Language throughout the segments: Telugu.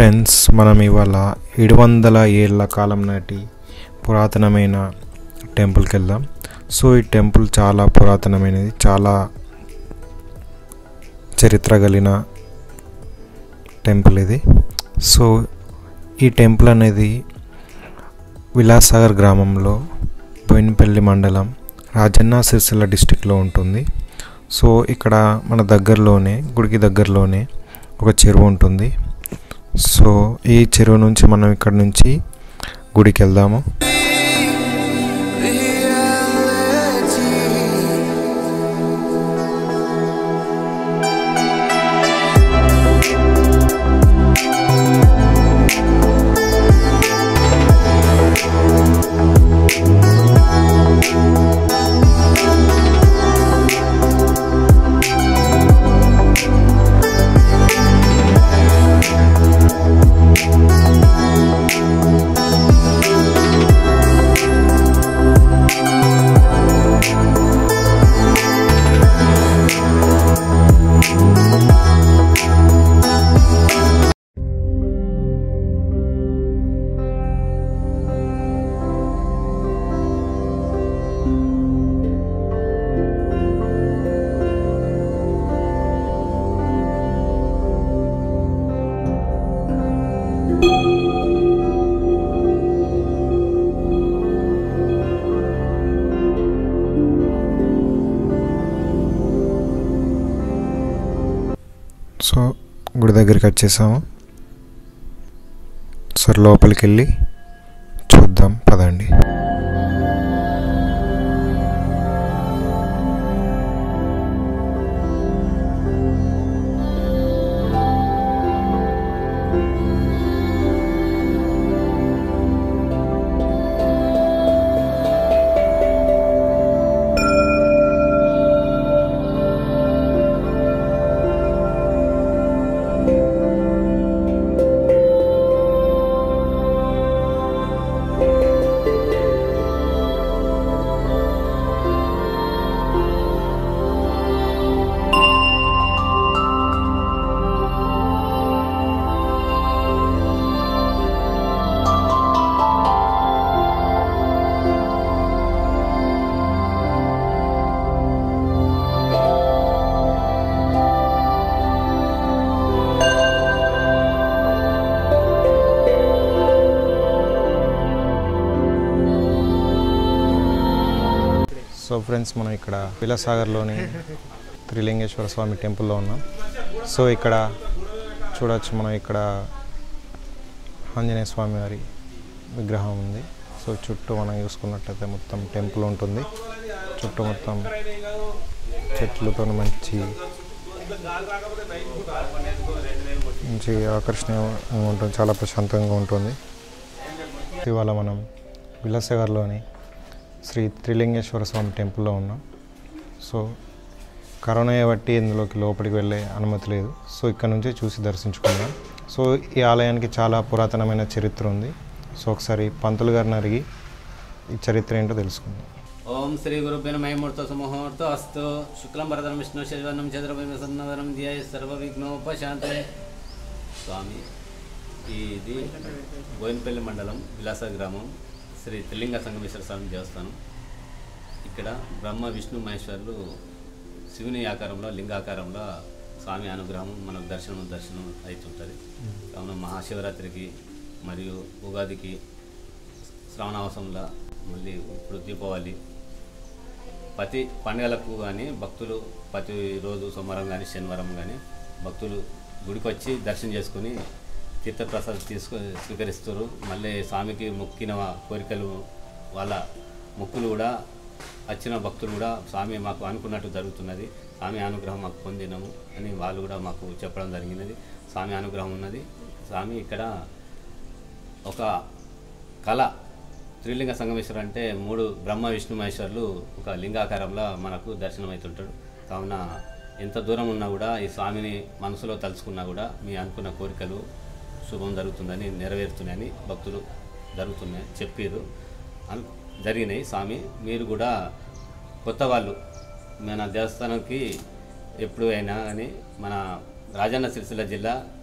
ఫ్రెండ్స్ మనం ఇవాళ ఏడు వందల ఏళ్ళ కాలం నాటి పురాతనమైన టెంపుల్కి వెళ్దాం సో ఈ టెంపుల్ చాలా పురాతనమైనది చాలా చరిత్ర కలిగిన టెంపుల్ ఇది సో ఈ టెంపుల్ అనేది విలాసాగర్ గ్రామంలో బోయినపల్లి మండలం రాజన్న సిరిసిల్ల డిస్టిక్లో ఉంటుంది సో ఇక్కడ మన దగ్గరలోనే గుడికి దగ్గరలోనే ఒక చెరువు ఉంటుంది సో ఈ చెరువు నుంచి మనం ఇక్కడ నుంచి గుడికి వెళ్దాము సో గుడి దగ్గరికి వచ్చేసాము సరే లోపలికి వెళ్ళి చూద్దాం పదండి సో ఫ్రెండ్స్ మనం ఇక్కడ విలాసాగర్లోని త్రిలింగేశ్వర స్వామి టెంపుల్లో ఉన్నాం సో ఇక్కడ చూడొచ్చు మనం ఇక్కడ ఆంజనేయ స్వామి వారి విగ్రహం ఉంది సో చుట్టూ మనం చూసుకున్నట్టయితే మొత్తం టెంపుల్ ఉంటుంది చుట్టూ మొత్తం చెట్లతో మంచి మంచి ఆకర్షణీయంగా ఉంటుంది చాలా ప్రశాంతంగా ఉంటుంది ఇవాళ మనం విలాసగర్లోని శ్రీ త్రిలింగేశ్వర స్వామి టెంపుల్లో ఉన్నాం సో కరోనా బట్టి ఇందులోకి లోపలికి వెళ్ళే అనుమతి లేదు సో ఇక్కడ నుంచి చూసి దర్శించుకుందాం సో ఈ ఆలయానికి చాలా పురాతనమైన చరిత్ర ఉంది సో ఒకసారి పంతులు గారిని అడిగి ఈ చరిత్ర ఏంటో తెలుసుకుందాం ఓం శ్రీ గురుభ్యో మయమూర్త సుముహూర్త అస్తు శుక్లం భరతరం విష్ణు శశివర్ణం చంద్రభూమిసన్నవరం ధ్యాయ సర్వ విఘ్నోపశాంతే స్వామి ఇది బోయినపల్లి మండలం విలాస గ్రామం శ్రీ త్రిలింగ సంగమేశ్వర స్వామి దేవస్థానం ఇక్కడ బ్రహ్మ విష్ణు మహేశ్వరులు శివుని ఆకారంలో లింగాకారంలో స్వామి అనుగ్రహం మనకు దర్శనం దర్శనం అవుతుంటుంది కావున మహాశివరాత్రికి మరియు ఉగాదికి శ్రావణావసంలో మళ్ళీ ఇప్పుడు దీపావళి ప్రతి పండుగలకు కానీ భక్తులు ప్రతి రోజు సోమవారం కానీ శనివారం కానీ భక్తులు గుడికి వచ్చి దర్శనం చేసుకుని తీర్థప్రసాదం తీసుకు స్వీకరిస్తారు మళ్ళీ స్వామికి మొక్కిన కోరికలు వాళ్ళ మొక్కులు కూడా వచ్చిన భక్తులు కూడా స్వామి మాకు అనుకున్నట్టు జరుగుతున్నది స్వామి అనుగ్రహం మాకు పొందినము అని వాళ్ళు కూడా మాకు చెప్పడం జరిగినది స్వామి అనుగ్రహం ఉన్నది స్వామి ఇక్కడ ఒక కళ త్రిలింగ సంగమేశ్వరు అంటే మూడు బ్రహ్మ విష్ణు మహేశ్వరులు ఒక లింగాకారంలో మనకు దర్శనమవుతుంటాడు కావున ఎంత దూరం ఉన్నా కూడా ఈ స్వామిని మనసులో తలుచుకున్నా కూడా మీ అనుకున్న కోరికలు శుభం జరుగుతుందని నెరవేరుతున్నాయని భక్తులు జరుగుతున్నాయి చెప్పారు అను జరిగినాయి స్వామి మీరు కూడా కొత్త వాళ్ళు మన దేవస్థానంకి ఎప్పుడు అయినా కానీ మన రాజన్న సిరిసిల్ల జిల్లా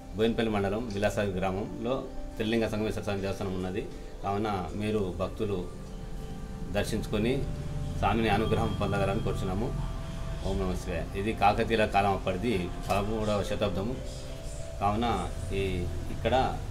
బోయినపల్లి మండలం విలాసాది గ్రామంలో త్రిలింగ సంగమేశ్వర స్వామి దేవస్థానం ఉన్నది కావున మీరు భక్తులు దర్శించుకొని స్వామిని అనుగ్రహం పొందగలని కోరుచున్నాము ఓం నమ శివాయ ఇది కాకతీయుల కాలం అప్పటిది పదమూడవ శతాబ్దము కావున ఈ ఇక్కడ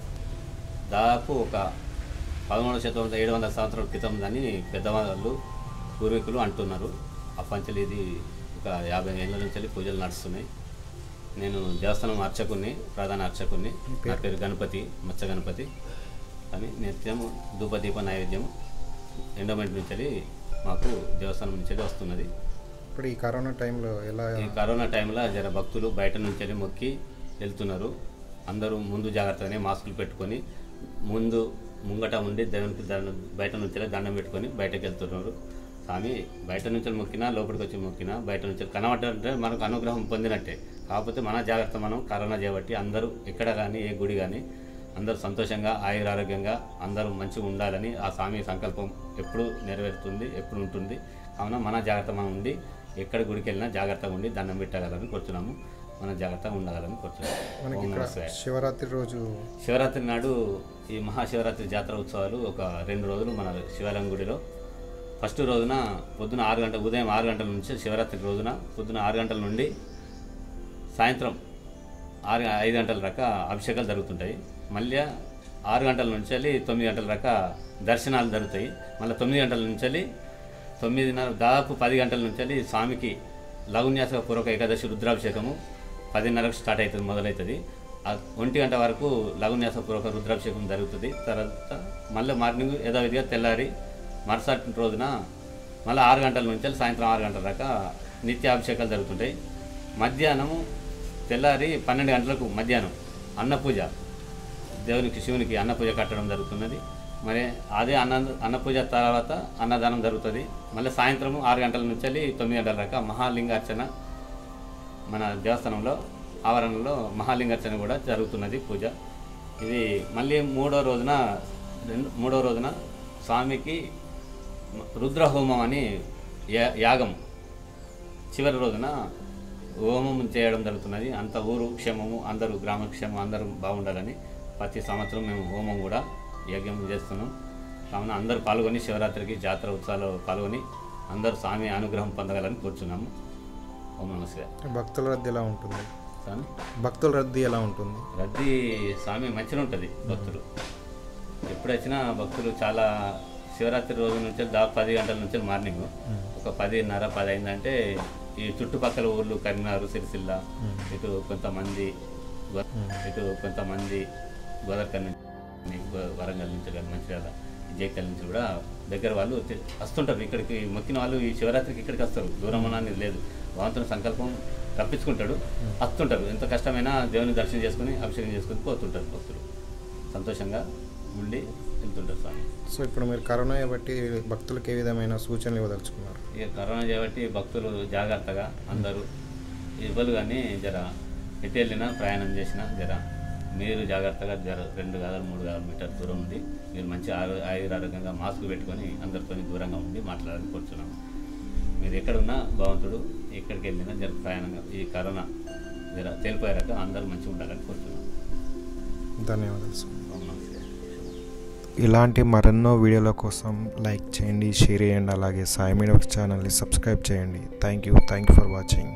దాదాపు ఒక పదమూడవ శతాబ్దం ఏడు వందల సంవత్సరాల క్రితం దాన్ని పెద్దవాళ్ళు పూర్వీకులు అంటున్నారు అప్పంచలి ఇది ఒక యాభై ఏళ్ళ నుంచి పూజలు నడుస్తున్నాయి నేను దేవస్థానం అర్చకుని ప్రధాన అర్చకుని నా పేరు గణపతి మత్స్య గణపతి అని నిత్యం ధూపదీప నైవేద్యం ఎండోమెంట్ నుంచి మాకు దేవస్థానం నుంచి వస్తున్నది ఇప్పుడు ఈ కరోనా టైంలో ఎలా ఈ కరోనా టైంలో జర భక్తులు బయట నుంచి మొక్కి వెళ్తున్నారు అందరూ ముందు జాగ్రత్తగానే మాస్కులు పెట్టుకొని ముందు ముంగట ఉండి దేవునికి దండం బయట నుంచి దండం పెట్టుకొని బయటకు వెళ్తున్నారు స్వామి బయట నుంచి మొక్కినా లోపలికి వచ్చి మొక్కినా బయట నుంచి కనబడ్డంటే మనకు అనుగ్రహం పొందినట్టే కాకపోతే మన జాగ్రత్త మనం కరోనా చేయబట్టి అందరూ ఎక్కడ కానీ ఏ గుడి కానీ అందరూ సంతోషంగా ఆయురారోగ్యంగా అందరూ మంచిగా ఉండాలని ఆ స్వామి సంకల్పం ఎప్పుడు నెరవేరుతుంది ఎప్పుడు ఉంటుంది కావున మన జాగ్రత్త మనం ఉండి ఎక్కడ గుడికి వెళ్ళినా జాగ్రత్తగా ఉండి దండం పెట్టగలని కూర్చున్నాము మనం జాగ్రత్తగా ఉండగలని కూర్చున్నాము మనకి ఓం ఇక్కడ నమః శివాయ. శివరాత్రి రోజు శివరాత్రి నాడు ఈ మహాశివరాత్రి జాతర ఉత్సవాలు ఒక రెండు రోజులు మన శివాలయం గుడిలో ఫస్ట్ రోజున పొద్దున ఆరు గంటల ఉదయం ఆరు గంటల నుంచి శివరాత్రి రోజున పొద్దున ఆరు గంటల నుండి సాయంత్రం ఆరు ఐదు గంటల దాకా అభిషేకాలు జరుగుతుంటాయి మళ్ళీ ఆరు గంటల నుంచి వెళ్ళి తొమ్మిది గంటల దాకా దర్శనాలు జరుగుతాయి మళ్ళీ తొమ్మిది గంటల నుంచి వెళ్ళి తొమ్మిదిన్నర దాదాపు పది గంటల నుంచి వెళ్ళి స్వామికి లఘున్యాస పూర్వక ఏకాదశి రుద్రాభిషేకము పదిన్నరకు స్టార్ట్ అవుతుంది మొదలవుతుంది ఆ ఒంటి గంట వరకు లఘున్యాస పూర్వక రుద్రాభిషేకం జరుగుతుంది తర్వాత మళ్ళీ మార్నింగ్ యథావిధిగా తెల్లారి మరుసటి రోజున మళ్ళీ ఆరు గంటల నుంచి వెళ్ళి సాయంత్రం ఆరు గంటల దాకా నిత్యాభిషేకాలు జరుగుతుంటాయి మధ్యాహ్నము తెల్లారి పన్నెండు గంటలకు మధ్యాహ్నం అన్నపూజ దేవునికి శివునికి అన్నపూజ కట్టడం జరుగుతున్నది మరి అదే అన్న అన్నపూజ తర్వాత అన్నదానం జరుగుతుంది మళ్ళీ సాయంత్రం ఆరు గంటల నుంచి వెళ్ళి తొమ్మిది గంటల దాకా మహాలింగార్చన మన దేవస్థానంలో ఆవరణలో మహాలింగార్చన కూడా జరుగుతున్నది పూజ ఇది మళ్ళీ మూడో రోజున రెండు మూడో రోజున స్వామికి రుద్రహోమం అని యా- యాగం చివరి రోజున హోమం చేయడం జరుగుతున్నది అంత ఊరు క్షేమము అందరూ గ్రామ క్షేమం అందరూ బాగుండాలని ప్రతి సంవత్సరం మేము హోమం కూడా యజ్ఞం చేస్తున్నాం కావున అందరూ పాల్గొని శివరాత్రికి జాతర ఉత్సవాల్లో పాల్గొని అందరూ స్వామి అనుగ్రహం పొందగలని కూర్చున్నాము ఓం నమస్తే భక్తుల రద్దీ ఎలా ఉంటుంది స్వామి భక్తుల రద్దీ ఎలా ఉంటుంది రద్దీ స్వామి మంచిగా ఉంటుంది భక్తులు ఎప్పుడొచ్చినా భక్తులు చాలా శివరాత్రి రోజు నుంచి దాదాపు పది గంటల నుంచి మార్నింగ్ ఒక పదిన్నర పది అయిందంటే ఈ చుట్టుపక్కల ఊర్లు కరీంనగర్ సిరిసిల్ల ఇటు కొంతమంది గో- ఇటు కొంతమంది గోదావరి నుంచి గో- వరంగల్ నుంచి కానీ మంచిర్యాల జైకల్ నుంచి కూడా దగ్గర వాళ్ళు తె- వస్తుంటారు ఇక్కడికి మొక్కిన వాళ్ళు ఈ శివరాత్రికి ఇక్కడికి వస్తారు దూరం అనేది లేదు భగవంతుని సంకల్పం తప్పించుకుంటాడు వస్తుంటారు ఎంత కష్టమైనా దేవుని దర్శనం చేసుకుని అభిషేకం చేసుకుని పోతుంటారు భక్తులు సంతోషంగా ఉండి వెళ్తుంటారు స్వామి సో ఇప్పుడు మీరు కరోనా బట్టి భక్తులకు ఏ విధమైన సూచనలు ఇవ్వదలుచుకున్నారు ఇక కరోనా చేయబట్టి భక్తులు జాగ్రత్తగా అందరూ ఇవ్వలు కానీ జర ఎటు వెళ్ళినా ప్రయాణం చేసినా జర మీరు జాగ్రత్తగా జర రెండు గదాలు మూడు గదాలు మీటర్ దూరం ఉండి మీరు మంచి ఆరో ఆయురారోగ్యంగా మాస్క్ పెట్టుకొని అందరితో దూరంగా ఉండి మాట్లాడాలని కూర్చున్నాం మీరు ఎక్కడున్నా భగవంతుడు ఎక్కడికి వెళ్ళినా జర ప్రయాణంగా ఈ కరోనా జర తేలిపోయాక అందరూ మంచిగా ఉండాలని కోరుతున్నాం ధన్యవాదాలు సార్ ఓం నమః శివాయ. ఇలాంటి మరెన్నో వీడియోల కోసం లైక్ చేయండి షేర్ చేయండి అలాగే సాయి మీడియా ఛానల్ని సబ్స్క్రైబ్ చేయండి thank you thank you for watching